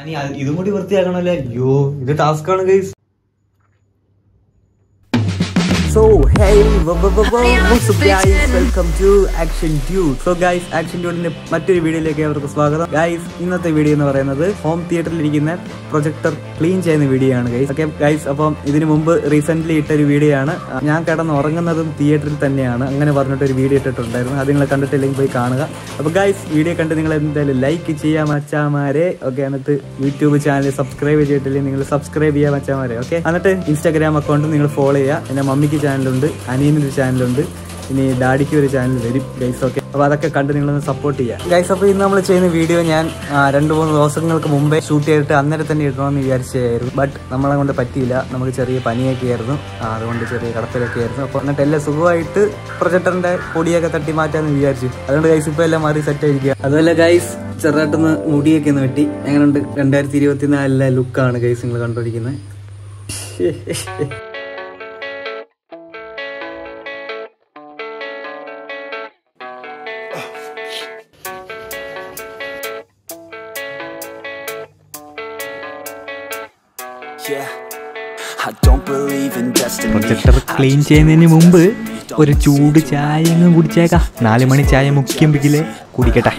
ഇനി അത് ഇതും കൂടി വൃത്തിയാക്കണല്ലേ അയ്യോ ഇത് ടാസ്ക് ആണ് guys so hey welcome to action dude so guys action ഡ്യൂഡിന്റെ മറ്റൊരു വീഡിയോയിലേക്ക് അവർക്ക് സ്വാഗതം ഗൈസ് ഇന്നത്തെ വീഡിയോ എന്ന് പറയുന്നത് ഹോം തിയേറ്ററിൽ ഇരിക്കുന്ന പ്രൊജക്ടർ ക്ലീൻ ചെയ്യുന്ന വീഡിയോ ആണ് ഗൈസ് ഓക്കെ ഗൈസ് അപ്പം ഇതിനു മുമ്പ് റീസെന്റ് ഇട്ട ഒരു വീഡിയോ ആണ് ഞാൻ കിടന്ന് ഉറങ്ങുന്നതും തിയേറ്ററിൽ തന്നെയാണ് അങ്ങനെ പറഞ്ഞിട്ട് ഒരു വീഡിയോ ഇട്ടിട്ടുണ്ടായിരുന്നു അത് നിങ്ങൾ കണ്ടിട്ടില്ലെങ്കിൽ പോയി കാണുക അപ്പൊ ഗൈസ് വീഡിയോ കണ്ട് നിങ്ങൾ എന്തായാലും ലൈക്ക് ചെയ്യാം മച്ചാമാരെ ഓക്കെ എന്നിട്ട് യൂട്യൂബ് ചാനൽ സബ്സ്ക്രൈബ് ചെയ്തിട്ടില്ലെങ്കിൽ നിങ്ങൾ സബ്സ്ക്രൈബ് ചെയ്യാം മച്ചാമാരെ ഓക്കെ എന്നിട്ട് ഇൻസ്റ്റാഗ്രാം അക്കൗണ്ട് നിങ്ങൾ ഫോളോ ചെയ്യുക പിന്നെ മമ്മിക്ക് ചാനലുണ്ട് അനിയനൊരു ചാനലുണ്ട് ഇനി ഡാഡിക്ക് ഒരു ചാനൽ വരും ഗൈസ് ഓക്കെ അപ്പോൾ അതൊക്കെ കണ്ട് നിങ്ങളൊന്ന് സപ്പോർട്ട് ചെയ്യുക ഗൈസ് അപ്പോൾ ഇന്ന് നമ്മൾ ചെയ്യുന്ന വീഡിയോ ഞാൻ ആ, രണ്ട് മൂന്ന് ദിവസങ്ങൾക്ക് മുമ്പേ ഷൂട്ട് ചെയ്തിട്ട് അന്നേരം തന്നെ ഇടണമെന്ന് വിചാരിച്ചായിരുന്നു ബട്ട് നമ്മളെ കൊണ്ട് പറ്റിയില്ല നമുക്ക് ചെറിയ പനിയൊക്കെ ആയിരുന്നു ആ, അതുകൊണ്ട് ചെറിയ കടപ്പിലൊക്കെ ആയിരുന്നു അപ്പോൾ എന്നിട്ട് എല്ലാം സുഖമായിട്ട് പ്രൊജക്ടറിന്റെ പൊടിയൊക്കെ തട്ടി മാറ്റാന്ന് വിചാരിച്ചു അതുകൊണ്ട് ഗൈസ് ഇപ്പോൾ എല്ലാം മാറി സെറ്റ് ആയിരിക്കുക അതുപോലെ ഗൈസ് ചെറുതായിട്ടൊന്ന് മുടിയൊക്കെ ഒന്ന് വെട്ടി എങ്ങനെയുണ്ട് രണ്ടായിരത്തി ഇരുപത്തിനാലിലെ ലുക്കാണ് ഗൈസ് നിങ്ങൾ കണ്ടുപിടിക്കുന്നത് Yeah, I don't believe in destiny. Projector clean ചെയ്യുന്നതിന് മുമ്പ് ഒരു ചൂട് ചായ അങ്ങ് കുടിച്ചേക്കാം നാല് മണി ചായ മുക്കിയെങ്കിലേ കുടിക്കട്ടെ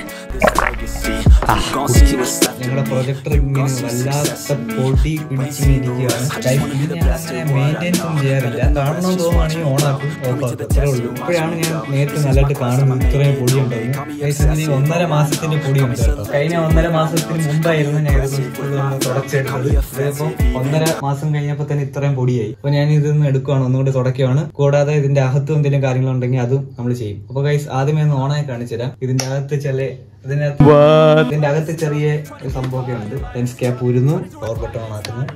ആ കുടിച്ച് ഞങ്ങളുടെ പ്രൊജക്ടർ ഇങ്ങനെ വല്ലാത്ത പൊടി പിടിച്ചിരിക്കുകയാണ് മെയിൻ്റെനൻസ് ഒന്നും ചെയ്യാറില്ല കാണണമെന്ന് തോന്നുവാണെങ്കിൽ ഓണാക്കും ഓഫാക്കും അത്രേ ഉള്ളൂ ഇപ്പോഴാണ് ഞാൻ നേരിട്ട് നല്ലതായിട്ട് കാണുന്നത് ഇത്രയും പൊടി ഉണ്ടായിരുന്നു Guys, ഇതിന് ഒന്നര മാസത്തിന്റെ പൊടി ഉണ്ട് കേട്ടോ കഴിഞ്ഞ ഒന്നര മാസത്തിന് മുമ്പായിരുന്നു ഞാൻ ഇത് ഫുള്ള് ഒന്ന് തുടച്ചെടുത്തത് ഇതിപ്പോ ഒന്നര മാസം കഴിഞ്ഞപ്പോൾ തന്നെ ഇത്രയും പൊടിയായി അപ്പൊ ഞാൻ ഇതൊന്ന് എടുക്കുവാണ് ഒന്നുകൂടി തുടക്കുകയാണ് കൂടാതെ ഇതിന്റെ അകത്തും എന്തെങ്കിലും കാര്യങ്ങളുണ്ടെങ്കിൽ അതും നമ്മൾ ചെയ്യും അപ്പൊ ഗൈസ് ആദ്യമേ ഒന്ന് ഓണായി കാണിച്ചു തരാം ഇതിന്റെ അകത്ത് ചില ഇതിനകത്ത് ഇതിന്റെ അകത്ത് ചെറിയ ഒരു സംഭവമൊക്കെ ഉണ്ട് ലെൻസ് ക്യാപ്പ് ഊരുന്നു പവർ ബട്ടൺ ഓൺ ആക്കുന്നു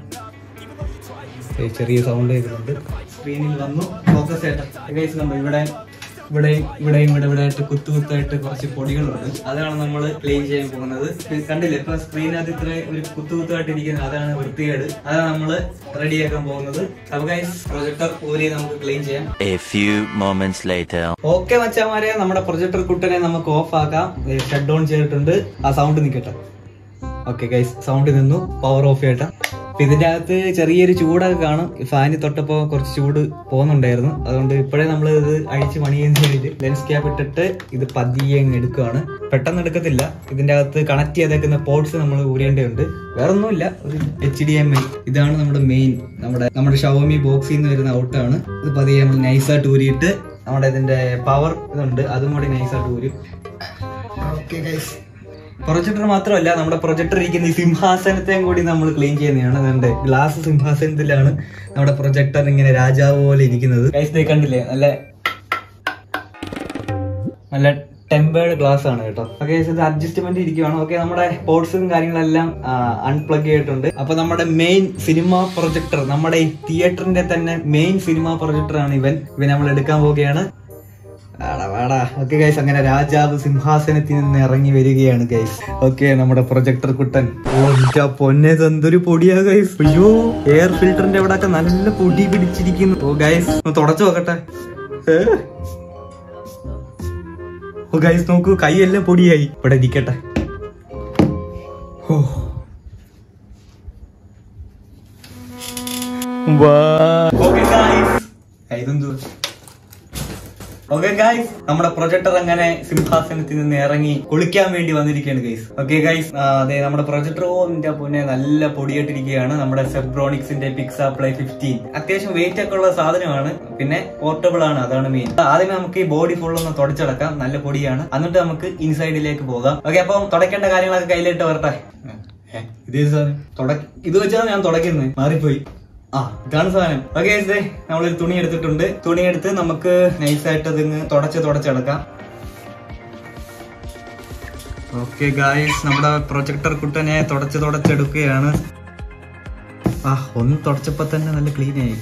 ഏ, ചെറിയ സൗണ്ട് കേൾക്കുന്നുണ്ട് സ്ക്രീനിൽ വന്നു ഫോക്കസ് ആയിട്ട് ഗൈസ് കണ്ടോ ഇവിടെ ഇവിടെയും ഇവിടെയും ഇവിടെ ഇവിടെ ആയിട്ട് കുത്തു കുത്തായിട്ട് കുറച്ച് പൊടികളുണ്ട് അതാണ് നമ്മൾ ക്ലീൻ ചെയ്യാൻ പോകുന്നത് ഇത് കണ്ടില്ലേ ഇപ്പൊ സ്ക്രീനകത്ത് ഇത്ര ഒരു കുത്തു കുത്തായിട്ട് ഇരിക്കുന്നത് അതാണ് വൃത്തികേട് അതാണ് നമ്മൾ റെഡിയാക്കാൻ പോകുന്നത് അപ്പൊ ഗൈസ് പ്രൊജക്ടർ ഊരി നമുക്ക് ക്ലീൻ ചെയ്യാം A few moments later. Okay മച്ചാമാരെ നമ്മുടെ പ്രൊജക്ടർ കുട്ടനെ നമുക്ക് ഓഫ് ആക്കാം ഷട്ട് ഡൗൺ ചെയ്തിട്ടുണ്ട് ആ സൗണ്ട് നിൽക്കട്ടെ ഓക്കെ ഗൈസ് സൗണ്ട് നിന്നു പവർ ഓഫ് ചെയ്യട്ടെ അപ്പൊ ഇതിന്റെ അകത്ത് ചെറിയൊരു ചൂടൊക്കെ കാണും ഫാനിൽ തൊട്ടപ്പോ കുറച്ച് ചൂട് പോകുന്നുണ്ടായിരുന്നു അതുകൊണ്ട് ഇപ്പോഴേ നമ്മൾ ഇത് അഴിച്ച് പണിയുന്ന ചെയ്തിട്ട് ലെൻസ് ക്യാപ്പ് ഇട്ടിട്ട് ഇത് പതിയെ അങ്ങ് എടുക്കുകയാണ് പെട്ടെന്ന് എടുക്കത്തില്ല ഇതിന്റെ അകത്ത് കണക്ട് ചെയ്തേക്കുന്ന പോർട്സ് നമ്മൾ ഊരേണ്ടതുണ്ട് വേറെ ഒന്നുമില്ല ഒരു എച്ച് ഡി എം ഐ ഇതാണ് നമ്മുടെ മെയിൻ നമ്മുടെ നമ്മുടെ ഷവമി ബോക്സിൽ നിന്ന് വരുന്ന ഔട്ടാണ് ഇത് പതിയെ നമ്മൾ നൈസായിട്ട് ഊരിയിട്ട് നമ്മുടെ ഇതിന്റെ പവർ ഇതുണ്ട് അതും കൂടി നൈസായിട്ട് ഊരും ഓക്കെ ഗൈസ് പ്രൊജക്ടർ മാത്രമല്ല നമ്മുടെ പ്രൊജക്ടർ ഇരിക്കുന്ന ഈ സിംഹാസനത്തെയും കൂടി നമ്മൾ ക്ലീൻ ചെയ്യുന്നതാണ് അതുകൊണ്ട് ഗ്ലാസ് സിംഹാസനത്തിലാണ് നമ്മുടെ പ്രൊജക്ടർ ഇങ്ങനെ രാജാവ് പോലെ ഇരിക്കുന്നത് ഗൈസ് ദേ കണ്ടില്ലേ നല്ല നല്ല ടെമ്പേർഡ് ഗ്ലാസ് ആണ് കേട്ടോ ഓക്കെ ഇത് അഡ്ജസ്റ്റ്മെന്റ് ഇരിക്കുവാണ് ഓക്കെ നമ്മുടെ പോർട്സും കാര്യങ്ങളെല്ലാം അൺപ്ലഗ് ചെയ്തിട്ടുണ്ട് അപ്പൊ നമ്മുടെ മെയിൻ സിനിമ പ്രൊജക്ടർ നമ്മുടെ ഈ തിയേറ്ററിന്റെ തന്നെ മെയിൻ സിനിമ പ്രൊജക്ടർ ആണ് ഇവൻ ഇവൻ നമ്മൾ എടുക്കാൻ പോവുകയാണ് വാടാ വാടാ ഓക്കെ ഗൈസ് അങ്ങനെ രാജാവ് സിംഹാസനത്തിൽ നിന്ന് ഇറങ്ങി വരികയാണ് ഗൈസ് ഓക്കെ നമ്മുടെ പ്രൊജക്ടർ കുട്ടൻ ഓ ഇന്റെ പൊന്നെ എന്തൊരു പൊടിയാ ഗൈസ് അയ്യോ എയർ ഫിൽറ്ററിന്റെ അവിടെ ഒക്കെ നല്ല പൊടി പിടിച്ചിരിക്കുന്നു ഓ ഗൈസ് ഒന്ന് തുടച്ചു നോക്കട്ടെ ഏ? ഓ ഗൈസ് നോക്കൂ കൈയെല്ലാം പൊടിയായി ഇവിടെ ഇരിക്കട്ടെ ഓ ഓക്കെ ഗൈസ് ഇതെന്തു ഓക്കെ ഗൈസ് നമ്മുടെ പ്രൊജക്ടർ അങ്ങനെ സിംഹാസനത്തിൽ നിന്ന് ഇറങ്ങി കുളിക്കാൻ വേണ്ടി വന്നിരിക്കുകയാണ് ഗൈസ് ഓക്കെ ഗൈസ് അതെ നമ്മുടെ പ്രൊജക്ടർ ഓ നിന്റെ പൊന്നെ നല്ല പൊടിയായിട്ടിരിക്കുകയാണ് നമ്മുടെ സെബ്രോണിക്സിന്റെ പിക്സ പ്ലേ ഫിഫ്റ്റീൻ അത്യാവശ്യം വെയിറ്റ് ഒക്കെ ഉള്ള സാധനമാണ് പിന്നെ പോർട്ടബിൾ ആണ് അതാണ് മെയിൻ ആദ്യമേ നമുക്ക് ഈ ബോഡി ഫുൾ ഒന്ന് തുടച്ചടക്കാം നല്ല പൊടിയാണ് എന്നിട്ട് നമുക്ക് ഇൻസൈഡിലേക്ക് പോകാം ഓക്കെ അപ്പം തുടക്കേണ്ട കാര്യങ്ങളൊക്കെ കയ്യിലിട്ട് വരട്ടെ ഏ, ഇതേ സാധനം തുട- ഇത് വെച്ചാണ് ഞാൻ തുടക്കുന്നത് മാറിപ്പോയി ആ ഇതാണ് സാധനം ഓക്കെ നമ്മളൊരു തുണി എടുത്തിട്ടുണ്ട് തുണി എടുത്ത് നമുക്ക് നൈസായിട്ട് അതിങ്ങ് തുടച്ച് തുടച്ചെടുക്കാം ഓക്കെ ഗായ്സ് നമ്മുടെ പ്രൊജക്ടർ കുട്ടനെ തുടച്ച് തുടച്ചെടുക്കുകയാണ് ആ ഒന്ന് തുടച്ചപ്പോ തന്നെ നല്ല ക്ലീൻ ആയി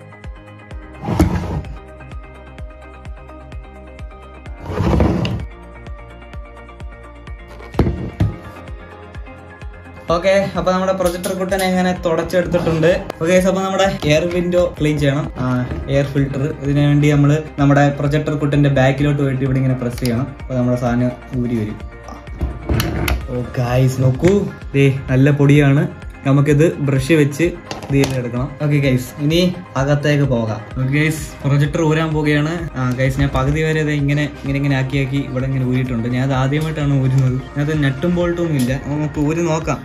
ഓക്കെ അപ്പൊ നമ്മുടെ പ്രൊജക്ടർ കുട്ടനെ എങ്ങനെ തുടച്ചെടുത്തിട്ടുണ്ട് ഓക്കെ അപ്പൊ നമ്മുടെ എയർ വിൻഡോ ക്ലീൻ ചെയ്യണം എയർ ഫിൽട്ടർ ഇതിനു വേണ്ടി നമ്മൾ നമ്മുടെ പ്രൊജക്ടർ കുട്ടന്റെ ബാക്കിലോട്ട് പോയിട്ട് ഇവിടെ ഇങ്ങനെ പ്രസ് ചെയ്യണം അപ്പൊ നമ്മുടെ സാധനം ഊരി വരും ഓ ഗൈസ് നോക്കൂ ദേ നല്ല പൊടിയാണ് നമുക്കിത് ബ്രഷ് വെച്ച് ഇത് ചെയ്തെടുക്കണം ഓക്കെ ഗൈസ് ഇനി അകത്തേക്ക് പോകാം ഗൈസ് പ്രൊജക്ടർ ഊരാൻ പോവുകയാണ് ആ ഗൈസ് ഞാൻ പകുതി വരെ ഇത് ഇങ്ങനെ ഇങ്ങനെ ഇങ്ങനെ ആക്കി ആക്കി ഇവിടെ ഇങ്ങനെ ഊരിയിട്ടുണ്ട് ഞാൻ അത് ആദ്യമായിട്ടാണ് ഊരുന്നത് അത് നെട്ടും ബോൾട്ടും ഇല്ല നമുക്ക് ഊരി നോക്കാം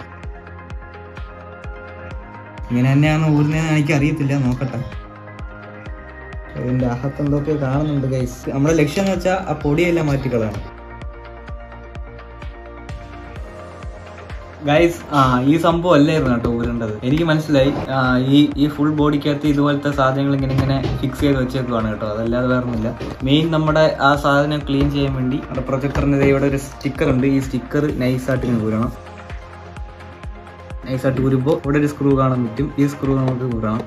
ഇങ്ങനെ തന്നെയാണ് ഊരുന്നതെന്ന് എനിക്ക് അറിയത്തില്ല നോക്കട്ടെ ഇതിന്റെ അകത്ത് എന്തൊക്കെ കാണുന്നുണ്ട് ഗൈസ് നമ്മുടെ ലക്ഷ്യം എന്ന് വെച്ചാൽ ആ പൊടിയെല്ലാം മാറ്റിക്കളയണം ഗൈസ് ആ ഈ സംഭവം അല്ലായിരുന്നു കേട്ടോ ഊരേണ്ടത് എനിക്ക് മനസ്സിലായി ആ, ഈ ഈ ഫുൾ ബോഡിക്കകത്ത് ഇതുപോലത്തെ സാധനങ്ങൾ ഇങ്ങനെ ഇങ്ങനെ ഫിക്സ് ചെയ്ത് വെച്ചേക്കുവാണ് കേട്ടോ അതല്ലാതെ വേറൊന്നുമില്ല മെയിൻ നമ്മുടെ ആ സാധനം ക്ലീൻ ചെയ്യാൻ വേണ്ടി നമ്മുടെ പ്രൊജക്ടറിന് ഇവിടെ ഒരു സ്റ്റിക്കർ ഉണ്ട് ഈ സ്റ്റിക്കർ നൈസായിട്ട് ഇങ്ങനെ ഊരണം നൈസായിട്ട് ഊരുമ്പോൾ ഇവിടെ ഒരു സ്ക്രൂ കാണാൻ പറ്റും ഈ സ്ക്രൂ നമുക്ക് ഊരണം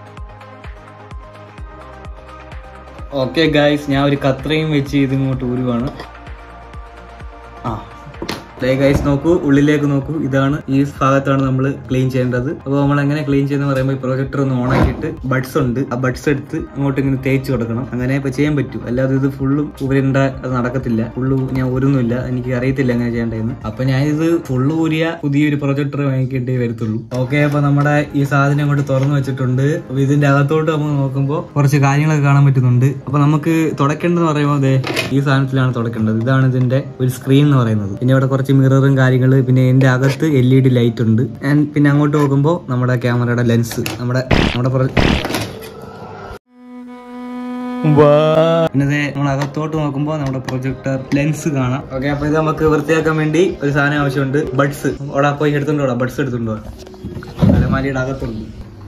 ഓക്കെ ഗൈസ് ഞാൻ ഒരു കത്രയും വെച്ച് ഇതിങ്ങോട്ട് ഊരുവാണ് ആ ദേ ഗൈസ് നോക്കൂ ഉള്ളിലേക്ക് നോക്കൂ ഇതാണ് ഈ ഭാഗത്താണ് നമ്മൾ ക്ലീൻ ചെയ്യേണ്ടത് അപ്പോൾ നമ്മൾ എങ്ങനെ ക്ലീൻ ചെയ്യുന്ന പറയുമ്പോൾ ഈ പ്രൊജക്ടർ ഒന്ന് ഓൺ ആക്കിയിട്ട് ബഡ്സ് ഉണ്ട് ആ ബഡ്സ് എടുത്ത് അങ്ങോട്ട് ഇങ്ങനെ തേച്ച് കൊടുക്കണം അങ്ങനെ ഇപ്പൊ ചെയ്യാൻ പറ്റൂ അല്ലാതെ ഇത് ഫുള്ളും ഊരേണ്ട അത് നടക്കത്തില്ല ഫുള്ള് ഞാൻ ഊരുന്നില്ല എനിക്ക് അറിയത്തില്ല എങ്ങനെ ചെയ്യേണ്ടതെന്ന് അപ്പൊ ഞാൻ ഇത് ഫുള്ള് ഊരിയ പുതിയൊരു പ്രൊജക്ടർ വാങ്ങിക്കേണ്ടേ വരത്തുള്ളൂ ഓക്കെ അപ്പൊ നമ്മുടെ ഈ സാധനം അങ്ങോട്ട് തുറന്നു വെച്ചിട്ടുണ്ട് അപ്പൊ ഇതിന്റെ അകത്തോട്ട് നമ്മൾ നോക്കുമ്പോൾ കുറച്ച് കാര്യങ്ങളൊക്കെ കാണാൻ പറ്റുന്നുണ്ട് അപ്പൊ നമുക്ക് തുടക്കേണ്ടതെന്ന് പറയുമ്പോൾ അതെ ഈ സാധനത്തിലാണ് തുടക്കേണ്ടത് ഇതാണ് ഇതിന്റെ ഒരു സ്ക്രീൻ എന്ന് പറയുന്നത് പിന്നെ ഇവിടെ കുറച്ച് മിററും കാര്യങ്ങൾ പിന്നെ ഇതിന്റെ അകത്ത് എൽ ഇ ഡി ലൈറ്റ് ഉണ്ട് And പിന്നെ അങ്ങോട്ട് നോക്കുമ്പോൾ നമ്മുടെ ക്യാമറയുടെ ലെൻസ് നമ്മുടെ നമ്മുടെ പുറ- പിന്നെ ദേ നമ്മൾ അകത്തോട്ട് നോക്കുമ്പോൾ നമ്മുടെ പ്രൊജക്ടർ ലെൻസ് കാണാം ഓക്കെ അപ്പൊ ഇത് നമുക്ക് വൃത്തിയാക്കാൻ വേണ്ടി ഒരു സാധനം ആവശ്യമുണ്ട് ബഡ്സ് അവിടെ പോയി എടുത്തുണ്ടോ ബഡ്സ് എടുത്തുണ്ടോ അലമാരിയുടെ അകത്തുണ്ട്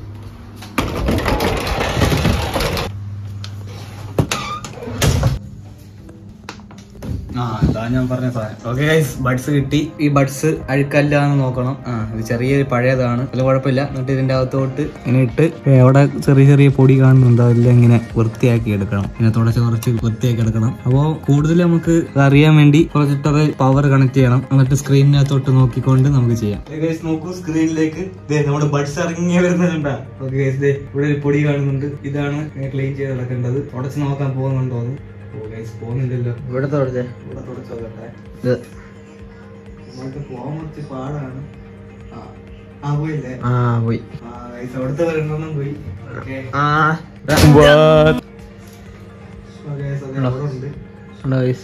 ആ ഇതാ ഞാൻ പറഞ്ഞ സാധനം ഓക്കെ ഗൈസ് ബഡ്സ് കിട്ടി ഈ ബഡ്സ് അഴുക്കല്ല എന്ന് നോക്കണം ആ ഇത് ചെറിയൊരു പഴയതാണ് അത് കുഴപ്പമില്ല എന്നിട്ട് ഇതിന്റെ അകത്തോട്ട് ഇങ്ങനെ ഇട്ട് അവിടെ ചെറിയ ചെറിയ പൊടി കാണുന്നുണ്ട് അതെല്ലാം ഇങ്ങനെ വൃത്തിയാക്കി എടുക്കണം ഇങ്ങനെ തുടച്ച് കുറച്ച് വൃത്തിയാക്കി എടുക്കണം അപ്പോൾ കൂടുതൽ നമുക്ക് ഇത് അറിയാൻ വേണ്ടി പ്രൊജക്ടർ പവർ കണക്ട് ചെയ്യണം എന്നിട്ട് സ്ക്രീനിനകത്തോട്ട് നോക്കിക്കൊണ്ട് നമുക്ക് ചെയ്യാം ഗൈസ് നോക്കൂ സ്ക്രീനിലേക്ക് നമ്മുടെ ബഡ്സ് ഇറങ്ങി വരുന്നുണ്ടാ ഓക്കെ ഗൈസ് ഇവിടെ ഒരു പൊടി കാണുന്നുണ്ട് ഇതാണ് ക്ലീൻ ചെയ്ത് നടക്കേണ്ടത് ഉടച്ച് നോക്കാൻ പോകുന്നുണ്ടോ എന്ന് ഓ ഗൈസ് പോകുന്നില്ലല്ലോ ഇവിടെ തുടച്ചേ ഇവിടെ തുടച്ച് നോക്കട്ടെ ഇത് നമുക്ക് പോകാൻ കുറച്ച് പാടാണ് ആ ആ പോയില്ലേ ആ പോയി ആ ഗൈസ് അവിടുത്തെ ഒരെണ്ണം പോയി ഓക്കെ ആ ഗൈസ് അത് അവിടെ ഉണ്ട് ഉണ്ടോ guys?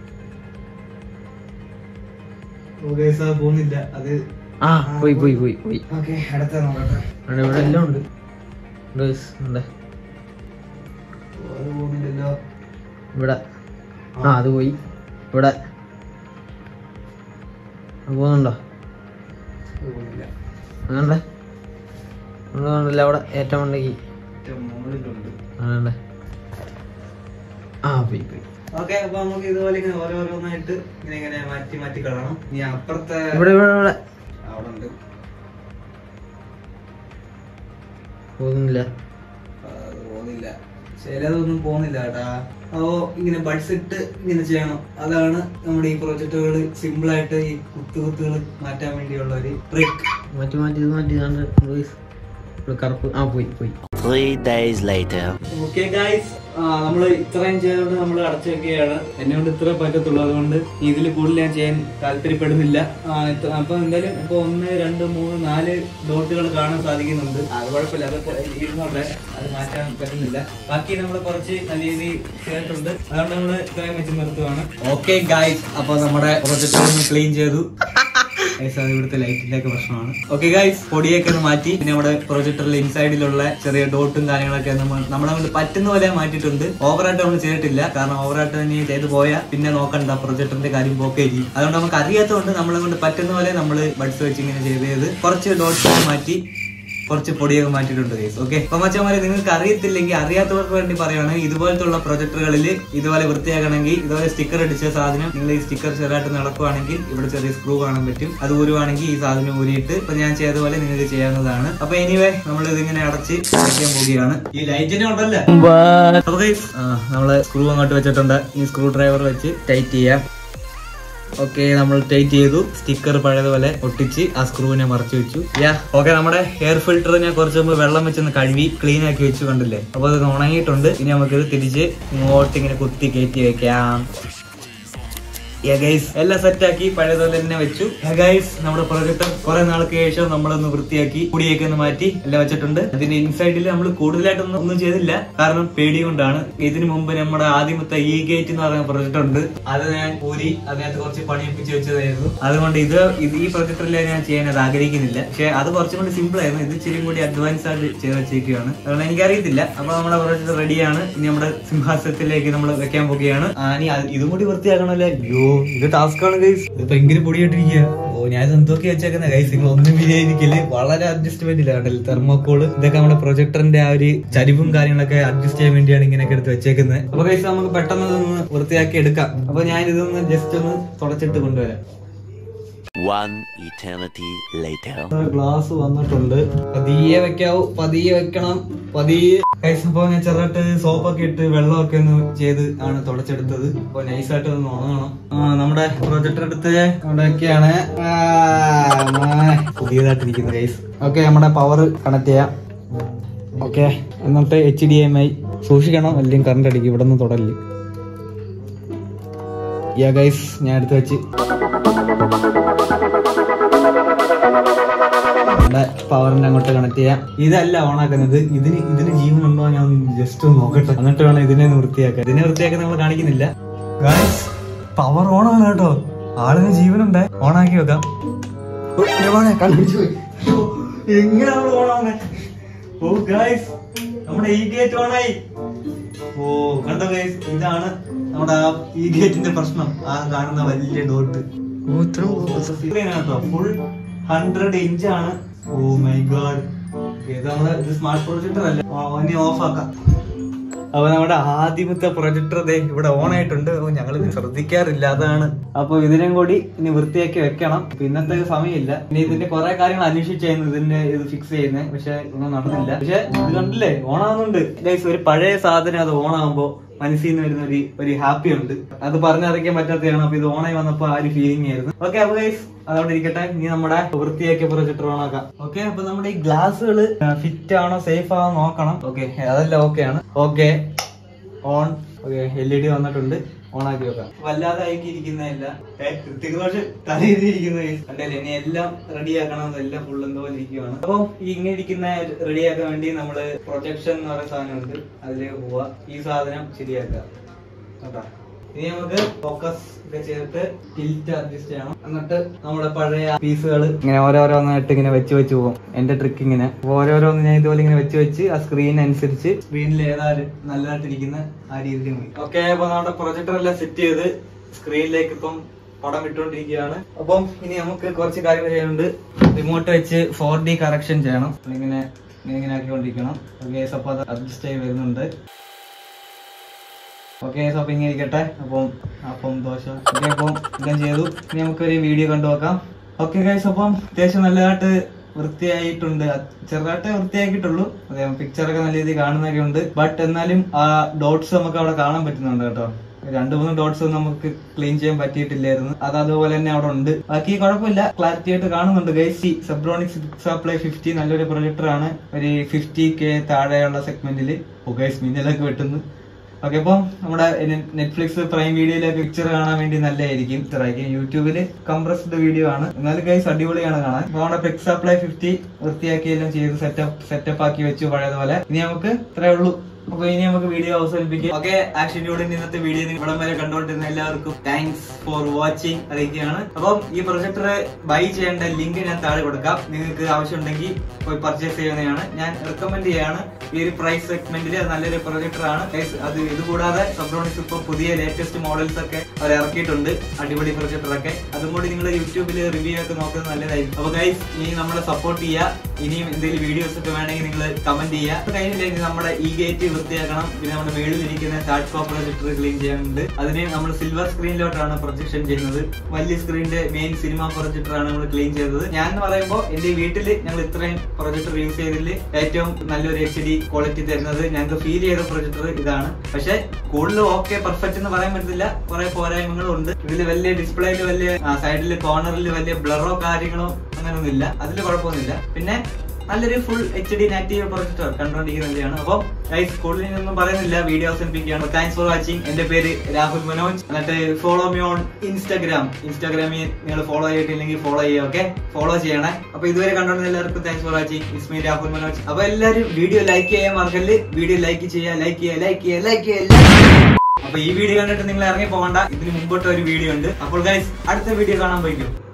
ഓ ഗൈസ് അത് പോകുന്നില്ല അത് ആ പോയി പോയി പോയി പോയി ഓക്കെ അടുത്ത നോക്കട്ടെ അവിടെ ഇവിടെ എല്ലാം ഉണ്ട് ഗൈസ് ഉണ്ട് ഓ, അത് പോകുന്നില്ലല്ലോ ഇവിടെ ആ അത് പോയി ഇവിടെ അത് പോകുന്നുണ്ടോ അത് പോകുന്നില്ല അങ്ങനല്ലേ അങ്ങനല്ല അവിടെ ഏറ്റവും ഉണ്ടെങ്കിൽ ഏറ്റവും മുകളിലുണ്ട് അങ്ങനല്ലേ ആ പോയി പോയി ഓക്കെ അപ്പൊ നമുക്ക് ഇതുപോലെ ഇങ്ങനെ ഓരോരോന്നായിട്ട് ഇങ്ങനെ ഇങ്ങനെ മാറ്റി മാറ്റി കളയണം ഇനി അപ്പുറത്തെ ഇവിടെ ഇവിടെ ഇവിടെ അവിടെ ഉണ്ട് പോകുന്നില്ല അത് പോകുന്നില്ല ചിലതൊന്നും പോകുന്നില്ല കേട്ടാ അപ്പോ ഇങ്ങനെ ബഡ്സ് ഇട്ട് ഇങ്ങനെ ചെയ്യണം അതാണ് നമ്മുടെ ഈ പ്രൊജക്ടുകൾ സിമ്പിൾ ആയിട്ട് ഈ കുത്തുകുത്തുകൾ മാറ്റാൻ വേണ്ടിയുള്ള ഒരു ട്രിക്ക് മാറ്റി മാറ്റി ഇത് മാറ്റി ഇതാണ്ട് ഗൈസ് ഇവിടെ കറുപ്പ് ആ പോയി പോയി Three days later. Okay guys നമ്മൾ ഇത്രയും ചെയ്തുകൊണ്ട് നമ്മൾ അടച്ചു വെക്കുകയാണ് എന്നെ കൊണ്ട് ഇത്ര പറ്റത്തുള്ളൂ അതുകൊണ്ട് ഇതിൽ കൂടുതൽ ഞാൻ ചെയ്യാൻ താല്പര്യപ്പെടുന്നില്ല ആ, ഇത്ര- അപ്പൊ എന്തായാലും ഇപ്പൊ ഒന്ന് രണ്ട് മൂന്ന് നാല് ഡോട്ടുകൾ കാണാൻ സാധിക്കുന്നുണ്ട് അത് കുഴപ്പമില്ല അത് ഇപ്പൊ ഇരുന്നോട്ടെ അത് മാറ്റാൻ പറ്റുന്നില്ല ബാക്കി നമ്മൾ കുറച്ച് നല്ല രീതിയിൽ ചെയ്തിട്ടുണ്ട് അതുകൊണ്ട് നമ്മൾ ഇത്രയും വെച്ച് നിർത്തുവാണ് ഓക്കെ ഗായ്സ് അപ്പൊ നമ്മുടെ പ്രൊജക്ട് ക്ലീൻ ചെയ്തു Guys, അത് ഇവിടുത്തെ ലൈറ്റിന്റെ ഒക്കെ പ്രശ്നമാണ് ഓക്കെ ഗൈസ് പൊടിയൊക്കെ ഒന്ന് മാറ്റി പിന്നെ നമ്മുടെ പ്രൊജക്ടറിൽ ഇൻസൈഡിലുള്ള ചെറിയ ഡോട്ടും കാര്യങ്ങളൊക്കെ നമ്മൾ നമ്മളെ കൊണ്ട് പറ്റുന്ന പോലെ മാറ്റിയിട്ടുണ്ട് ഓവറായിട്ട് നമ്മൾ ചെയ്തിട്ടില്ല കാരണം ഓവറായിട്ട് തന്നെ ചെയ്ത് പോയാൽ പിന്നെ നോക്കണ്ട പ്രൊജക്ടറിന്റെ കാര്യം പോക്കേ ചെയ്യും അതുകൊണ്ട് നമുക്ക് അറിയാത്തതുകൊണ്ട് നമ്മളെ കൊണ്ട് പറ്റുന്ന പോലെ നമ്മൾ ബഡ്സ് വെച്ച് ഇങ്ങനെ ചെയ്ത് ചെയ്ത് കുറച്ച് ഡോട്ട്സ് മാറ്റി കുറച്ച് പൊടിയൊക്കെ മാറ്റിയിട്ടുണ്ട് ഗൈസ് ഓക്കെ അപ്പൊ മച്ചന്മാരെ നിങ്ങൾക്ക് അറിയത്തില്ലെങ്കിൽ അറിയാത്തവർക്ക് വേണ്ടി പറയുകയാണ് ഇതുപോലത്തുള്ള പ്രൊജക്ടറുകളിൽ ഇതുപോലെ വൃത്തിയാക്കണമെങ്കിൽ ഇതുപോലെ സ്റ്റിക്കർ അടിച്ച സാധനം നിങ്ങൾ ഈ സ്റ്റിക്കർ ചെറുതായിട്ട് നടക്കുവാണെങ്കിൽ ഇവിടെ ചെറിയ സ്ക്രൂ കാണാൻ പറ്റും അത് ഊരുവാണെങ്കിൽ ഈ സാധനം ഊരിയിട്ട് ഇപ്പൊ ഞാൻ ചെയ്ത പോലെ നിങ്ങൾക്ക് ചെയ്യാവുന്നതാണ് അപ്പൊ എനിവേ നമ്മൾ ഇതിങ്ങനെ അടച്ച് അടയ്ക്കാൻ പോവുകയാണ് ഈ ലൈറ്റിനെ ഉണ്ടല്ലേ അപ്പൊ ഗൈസ് നമ്മള് സ്ക്രൂ അങ്ങോട്ട് വെച്ചിട്ടുണ്ട് ഈ സ്ക്രൂ ഡ്രൈവർ വെച്ച് ടൈറ്റ് ചെയ്യാം ഓക്കെ നമ്മൾ ടൈറ്റ് ചെയ്തു സ്റ്റിക്കർ പഴയതുപോലെ ഒട്ടിച്ച് ആ സ്ക്രൂവിനെ മറച്ചു വെച്ചു യാ ഓക്കെ നമ്മുടെ എയർ ഫിൽറ്റർ ഞാൻ കുറച്ച് മുമ്പ് വെള്ളം വെച്ചൊന്ന് കഴുകി ക്ലീൻ ആക്കി വെച്ചു കണ്ടില്ലേ അപ്പൊ അത് ഉണങ്ങിയിട്ടുണ്ട് ഇനി നമുക്കിത് തിരിച്ച് ഇങ്ങോട്ട് ഇങ്ങനെ കുത്തി കയറ്റി വെക്കാം ഗൈസ് എല്ലാം സെറ്റ് ആക്കി പഴയതുപോലെ തന്നെ വെച്ചു ഗൈസ് നമ്മുടെ പ്രൊജക്ടർ കുറെ നാൾക്ക് ശേഷം നമ്മളൊന്ന് വൃത്തിയാക്കി കുടിയൊക്കെ ഒന്ന് മാറ്റി എല്ലാം വെച്ചിട്ടുണ്ട് അതിന്റെ ഇൻസൈഡിൽ നമ്മൾ കൂടുതലായിട്ടൊന്നും ഒന്നും ചെയ്തില്ല കാരണം പേടി കൊണ്ടാണ് ഇതിനു മുമ്പ് നമ്മുടെ ആദ്യമത്തെ ഇ ഗേറ്റ് എന്ന് പറയുന്ന പ്രൊജക്ടർ ഉണ്ട് അത് ഞാൻ ഊരി അതിനകത്ത് കുറച്ച് പണിയൊപ്പിച്ച് വെച്ചതായിരുന്നു അതുകൊണ്ട് ഇത് ഇത് ഈ പ്രൊജക്ടറിൽ ഞാൻ ചെയ്യാൻ അത് ആഗ്രഹിക്കുന്നില്ല പക്ഷെ അത് കുറച്ചും കൂടി സിമ്പിൾ ആയിരുന്നു ഇത് ഇച്ചിരി കൂടി അഡ്വാൻസ് ആയിട്ട് ചെയ്ത് വെച്ചേക്കുകയാണ് അതുകൊണ്ട് എനിക്കറിയത്തില്ല അപ്പൊ നമ്മുടെ പ്രൊജക്ടർ റെഡിയാണ് ഇനി നമ്മുടെ സിംഹാസനത്തിലേക്ക് നമ്മൾ വെക്കാൻ പോകുകയാണ് ആ, ഇനി അത് ഇതും കൂടി വൃത്തിയാക്കണമല്ലേ അയ്യോ ഇത് ടാസ്ക് ആണ് ഗൈസ് ഇത് ഭയങ്കര പൊടിയായിട്ടിരിക്കുക ഓ ഞാൻ ഇത് എന്തൊക്കെ വെച്ചേക്കുന്ന ഗൈസ് നിങ്ങൾ ഒന്നും വിചാരിക്കില്ല വളരെ അഡ്ജസ്റ്റ്മെന്റ് ഇല്ല കണ്ടല്ലോ തെർമോക്കോള് ഇതൊക്കെ നമ്മുടെ പ്രൊജക്ടറിന്റെ ആ ഒരു ചരിവും കാര്യങ്ങളൊക്കെ അഡ്ജസ്റ്റ് ചെയ്യാൻ വേണ്ടിയാണ് ഇങ്ങനെയൊക്കെ എടുത്ത് വെച്ചേക്കുന്നത് അപ്പൊ ഗൈസ് നമുക്ക് പെട്ടെന്ന് ഇതൊന്ന് വൃത്തിയാക്കി എടുക്കാം അപ്പൊ ഞാൻ ഇതൊന്ന് ജസ്റ്റ് ഒന്ന് തുടച്ചിട്ട് കൊണ്ടുവരാം One eternity later. ഗ്ലാസ് വന്നിട്ടുണ്ട് പതിയെ വെക്കാവൂ പതിയെ വെക്കണം പതിയെ കൈസ് അപ്പൊ ഞാൻ ചെറുതായിട്ട് സോപ്പൊക്കെ ഇട്ട് വെള്ളമൊക്കെ ഒന്ന് ചെയ്ത് ആണ് തുടച്ചെടുത്തത് അപ്പൊ നൈസായിട്ട് ഒന്ന് ഉണങ്ങണം ആ നമ്മുടെ പ്രൊജക്ടർ എടുത്ത് അവിടെയൊക്കെയാണ് പുതിയതായിട്ടിരിക്കുന്നത് കൈസ് ഓക്കെ നമ്മുടെ പവർ കണക്ട് ചെയ്യാം ഓക്കെ എന്നിട്ട് എച്ച് ഡി എം ഐ സൂക്ഷിക്കണം അല്ലെങ്കിൽ കറണ്ട് അടിക്കും ഇവിടെ നിന്ന് തുടരില്ല യാ ഗൈസ് ഞാൻ എടുത്ത് വെച്ച് നമ്മുടെ പവറിനെ അങ്ങോട്ട് കണക്ട് ചെയ്യാം ഇതല്ല ഓണാക്കുന്നത് ഇതിന് ഇതിന് ജീവനുണ്ടോ ഞാൻ ജസ്റ്റ് ഒന്ന് നോക്കട്ടെ എന്നിട്ട് വേണം ഇതിനെ ഒന്ന് വൃത്തിയാക്കാൻ ഇതിനെ വൃത്തിയാക്കാൻ നമ്മൾ കാണിക്കുന്നില്ല പവർ ഓൺ ആണ് കേട്ടോ ആളിന് ജീവനുണ്ട് ഓണാക്കി വെക്കാം ഓ, ഞാൻ പോണെ, കണ്ണടിച്ച് പോയി. ഓ, എങ്ങനെയാണ് ഓണാവുന്നെ? ഓ ഗായ്സ് നമ്മുടെ ഈ ഗേറ്റ് ഓണായി ഓ കണ്ടോ ഗൈസ് ഇതാണ് നമ്മുടെ ആ ഈ ഗേറ്റിന്റെ പ്രശ്നം ആ കാണുന്ന വലിയ ഡോട്ട് കേട്ടോ ഫുൾ ഹൺഡ്രഡ് ഇഞ്ച് ആണ് ഓ മൈ ഗാഡ് ഇത് നമ്മുടെ ഇത് സ്മാർട്ട് പ്രൊജക്ടർ അല്ല ആ, ഇനി ഓഫ് ആക്കാം അപ്പൊ നമ്മുടെ ആദ്യമത്തെ പ്രൊജക്ടർ ദേ ഇവിടെ ഓൺ ആയിട്ടുണ്ട് ഞങ്ങൾ ഇത് ശ്രദ്ധിക്കാറില്ല അതാണ് അപ്പൊ ഇതിനും കൂടി ഇനി വൃത്തിയാക്കി വെക്കണം അപ്പൊ ഇന്നത്തെ സമയമില്ല ഇനി ഇതിന്റെ കുറെ കാര്യങ്ങൾ അന്വേഷിച്ചായിരുന്നു ഇതിന്റെ ഇത് ഫിക്സ് ചെയ്യുന്നത് പക്ഷെ ഒന്നും നടന്നില്ല പക്ഷെ ഇത് കണ്ടില്ലേ ഓൺ ആവുന്നുണ്ട് ഗൈസ് ഒരു പഴയ സാധനം അത് ഓൺ ആകുമ്പോ മനസ്സിൽ നിന്ന് വരുന്ന ഒരു ഒരു ഹാപ്പി ഉണ്ട് അത് പറഞ്ഞറിയിക്കാൻ പറ്റാത്തതാണ് അപ്പൊ ഇത് ഓണായി വന്നപ്പോ ആ ഒരു ഫീലിംഗ് ആയിരുന്നു ഓക്കെ അപ്പൊ ഗൈസ് അതവിടെ ഇരിക്കട്ടെ ഇനി നമ്മുടെ വൃത്തിയാക്കിയ പ്രൊജക്ടർ ഓൺ ആക്കാം ഓക്കെ അപ്പൊ നമ്മുടെ ഈ ഗ്ലാസ്സുകൾ ഫിറ്റ് ആണോ സേഫ് ആണോ നോക്കണം ഓക്കെ അതെല്ലാം ഓക്കെ ആണ് okay on okay L E D വന്നിട്ടുണ്ട് ഓൺ ആക്കി വെക്കാം വല്ലാതെ അയക്കിയിരിക്കുന്നതല്ല കൃത്യഘോഷ് തലയിരുന്നിരിക്കുന്ന കണ്ടല്ലേ ഇനി എല്ലാം റെഡി ആക്കണം എല്ലാം ഫുൾ എന്തോ ഇരിക്കുകയാണ് അപ്പൊ ഈ ഇങ്ങനെ ഇരിക്കുന്ന റെഡിയാക്കാൻ വേണ്ടി നമ്മള് പ്രൊജക്ഷൻ എന്ന് പറയുന്ന സാധനമുണ്ട് അതിലേക്ക് പോവാ ഈ സാധനം ശരിയാക്കുക കേട്ടോ ഇനി നമുക്ക് ഫോക്കസ് ഒക്കെ ചെയ്തിട്ട് ടിൽറ്റ് അഡ്ജസ്റ്റ് ചെയ്യണം എന്നിട്ട് നമ്മുടെ പഴയ പീസുകൾ ഇങ്ങനെ ഓരോരോന്നായിട്ട് ഇങ്ങനെ വെച്ച് വെച്ച് പോകും എന്റെ ട്രിക്ക് ഇങ്ങനെ അപ്പൊ ഓരോരോന്ന് ഞാൻ ഇതുപോലെ ഇങ്ങനെ വെച്ച് വെച്ച് ആ സ്ക്രീൻ അനുസരിച്ച് സ്ക്രീനിൽ ഏതായാലും നല്ലതായിട്ടിരിക്കുന്ന ആ രീതിയിൽ പോയി ഓക്കെ അപ്പൊ നമ്മുടെ പ്രൊജക്ടർ എല്ലാം സെറ്റ് ചെയ്ത് സ്ക്രീനിലേക്ക് ഇപ്പം പടം ഇട്ടുകൊണ്ടിരിക്കുകയാണ് അപ്പം ഇനി നമുക്ക് കുറച്ച് കാര്യങ്ങൾ ചെയ്യാനുണ്ട് റിമോട്ട് വെച്ച് ഫോർ ഡി കറക്ഷൻ ചെയ്യണം അപ്പൊ ഇങ്ങനെ ഇങ്ങനെ ഇങ്ങനെ ആക്കിക്കൊണ്ടിരിക്കണം ഓക്കെ അപ്പൊ അത് അഡ്ജസ്റ്റ് ആയി വരുന്നുണ്ട് ഓക്കെ സോ അപ്പൊ ഇങ്ങനെ ഇരിക്കട്ടെ അപ്പം അപ്പം ദോശ ഓക്കെ അപ്പം എല്ലാം ചെയ്തു ഇനി നമുക്കൊരു വീഡിയോ കണ്ടു നോക്കാം ഓക്കെ ഗൈസ് അപ്പം അത്യാവശ്യം നല്ലതായിട്ട് വൃത്തിയായിട്ടുണ്ട് അത് ചെറുതായിട്ട് വൃത്തിയാക്കിയിട്ടുള്ളൂ അതെ പിക്ചറൊക്കെ നല്ല രീതിയിൽ കാണുന്നൊക്കെ ഉണ്ട് ബട്ട് എന്നാലും ആ ഡോട്ട്സ് നമുക്ക് അവിടെ കാണാൻ പറ്റുന്നുണ്ട് കേട്ടോ രണ്ടു മൂന്ന് ഡോട്ട്സ് നമുക്ക് ക്ലീൻ ചെയ്യാൻ പറ്റിയിട്ടില്ലായിരുന്നു അത് അതുപോലെ തന്നെ അവിടെ ഉണ്ട് ബാക്കി കുഴപ്പമില്ല ക്ലാരിറ്റി ആയിട്ട് കാണുന്നുണ്ട് ഗൈസി സബ്രോണിക് സപ്ലൈ ഫിഫ്റ്റി നല്ലൊരു പ്രൊജക്ടർ ആണ് ഒരു ഫിഫ്റ്റി കെ താഴെയുള്ള സെഗ്മെന്റിൽ ഗൈസ് മിന്നലൊക്കെ വെട്ടുന്നു ഓക്കെ അപ്പം നമ്മുടെ നെറ്റ്ഫ്ലിക്സ് പ്രൈം വീഡിയോയിലെ പിക്ചർ കാണാൻ വേണ്ടി നല്ലതായിരിക്കും ഇത്രയായിരിക്കും യൂട്യൂബില് കംപ്രസ്ഡ് വീഡിയോ ആണ് എന്നാലും ഗൈസ് അടിപൊളിയാണ് കാണാൻ അപ്പൊ നമ്മുടെ പിക്സ് അപ്ലൈ ഫിഫ്റ്റി വൃത്തിയാക്കിയെല്ലാം ചെയ്ത് സെറ്റപ്പ് സെറ്റപ്പ് ആക്കി വെച്ചു പഴയതുപോലെ ഇനി നമുക്ക് ഇത്രേ ഉള്ളൂ അപ്പൊ ഇനി നമുക്ക് വീഡിയോ അവസാനിപ്പിക്കാം ഓക്കെ ആക്ഷൻ യൂണിന്റെ ഇന്നത്തെ വീഡിയോ ഇവിടം വരെ കണ്ടുകൊണ്ടിരുന്ന എല്ലാവർക്കും താങ്ക്സ് ഫോർ വാച്ചിങ് അറിയിക്കുകയാണ് അപ്പം ഈ പ്രൊജക്ടർ ബൈ ചെയ്യേണ്ട ലിങ്ക് ഞാൻ താഴെ കൊടുക്കാം നിങ്ങൾക്ക് ആവശ്യമുണ്ടെങ്കിൽ പോയി പർച്ചേസ് ചെയ്യുന്നതാണ് ഞാൻ റെക്കമെൻഡ് ചെയ്യാണ് ഈ ഒരു പ്രൈസ് സെഗ്മെന്റിൽ നല്ലൊരു പ്രൊജക്ടർ ആണ് Guys, അത് ഇത് കൂടാതെ സബ്രോണിക്സ് ഇപ്പൊ പുതിയ ലേറ്റസ്റ്റ് മോഡൽസ് ഒക്കെ അവർ ഇറക്കിയിട്ടുണ്ട് അടിപൊളി പ്രൊജക്ടർ ഒക്കെ അതും കൂടി നിങ്ങൾ യൂട്യൂബിൽ റിവ്യൂ ഒക്കെ നോക്കുന്നത് നല്ലതായിരിക്കും അപ്പൊ ഗൈസ് ഇനി നമ്മളെ സപ്പോർട്ട് ചെയ്യുക ഇനിയും എന്തെങ്കിലും വീഡിയോസ് ഒക്കെ വേണമെങ്കിൽ നിങ്ങൾ കമന്റ് ചെയ്യുക അത് കഴിഞ്ഞില്ല ഇനി നമ്മുടെ ഈ ഗേറ്റ് വൃത്തിയാക്കണം പിന്നെ നമ്മുടെ മേളിൽ ഇരിക്കുന്ന താഴ് ടോപ്പ് പ്രൊജക്ടർ ക്ലീൻ ചെയ്യാനുണ്ട് അതിന് നമ്മൾ സിൽവർ സ്ക്രീനിലോട്ടാണ് പ്രൊജക്ഷൻ ചെയ്യുന്നത് വലിയ സ്ക്രീനിന്റെ മെയിൻ സിനിമ പ്രൊജക്ടർ ആണ് നമ്മൾ ക്ലീൻ ചെയ്തത് ഞാൻ എന്ന് പറയുമ്പോൾ എന്റെ വീട്ടിൽ ഞങ്ങൾ ഇത്രയും പ്രൊജക്ടർ യൂസ് ചെയ്തതിൽ ഏറ്റവും നല്ലൊരു എച്ച് ഡി ക്വാളിറ്റി തരുന്നത് ഞങ്ങൾക്ക് ഫീൽ ചെയ്ത പ്രൊജക്ടർ ഇതാണ് പക്ഷെ കൂടുതൽ ഓക്കെ പെർഫെക്റ്റ് എന്ന് പറയാൻ പറ്റില്ല കുറെ പോരായ്മകളും ഉണ്ട് ഇതിൽ വലിയ ഡിസ്പ്ലേയിൽ വലിയ സൈഡിൽ കോർണറിൽ വലിയ ബ്ലറോ കാര്യങ്ങളോ അങ്ങനെയൊന്നും ഇല്ല അതിൽ കുഴപ്പമൊന്നുമില്ല പിന്നെ നല്ലൊരു full H D native projector കണ്ടുകൊണ്ടിരിക്കുന്നതാണ് അപ്പോൾ ഗൈസ് കൂടുതൽ ഒന്നും പറയുന്നില്ല വീഡിയോ അവസാനിപ്പിക്കുകയാണ് താങ്ക്സ് ഫോർ വാച്ചിങ് എന്റെ പേര് രാഹുൽ മനോജ് എന്നിട്ട് ഫോളോ മീ ഓൺ ഇൻസ്റ്റാഗ്രാം ഇൻസ്റ്റാഗ്രാമിൽ നിങ്ങൾ ഫോളോ ചെയ്തിട്ടില്ലെങ്കിൽ ഫോളോ ചെയ്യുക ഓക്കെ ഫോളോ ചെയ്യണേ അപ്പൊ ഇതുവരെ കണ്ടുകൊണ്ട എല്ലാവർക്കും thanks for watching is me Rahul Manoj അപ്പൊ എല്ലാവരും വീഡിയോ ലൈക്ക് ചെയ്യാൻ മറക്കല്ല് വീഡിയോ ലൈക്ക് ചെയ്യുക ലൈക്ക് ചെയ്യുക ലൈക്ക് ചെയ്യുക ലൈക്ക് ചെയ്യുക അപ്പൊ ഈ വീഡിയോ കണ്ടിട്ട് നിങ്ങൾ ഇറങ്ങി പോകണ്ട ഇതിന് മുമ്പോട്ട് ഒരു വീഡിയോ ഉണ്ട് അപ്പോൾ ഗൈസ് അടുത്ത വീഡിയോ കാണാൻ പോയിക്കോ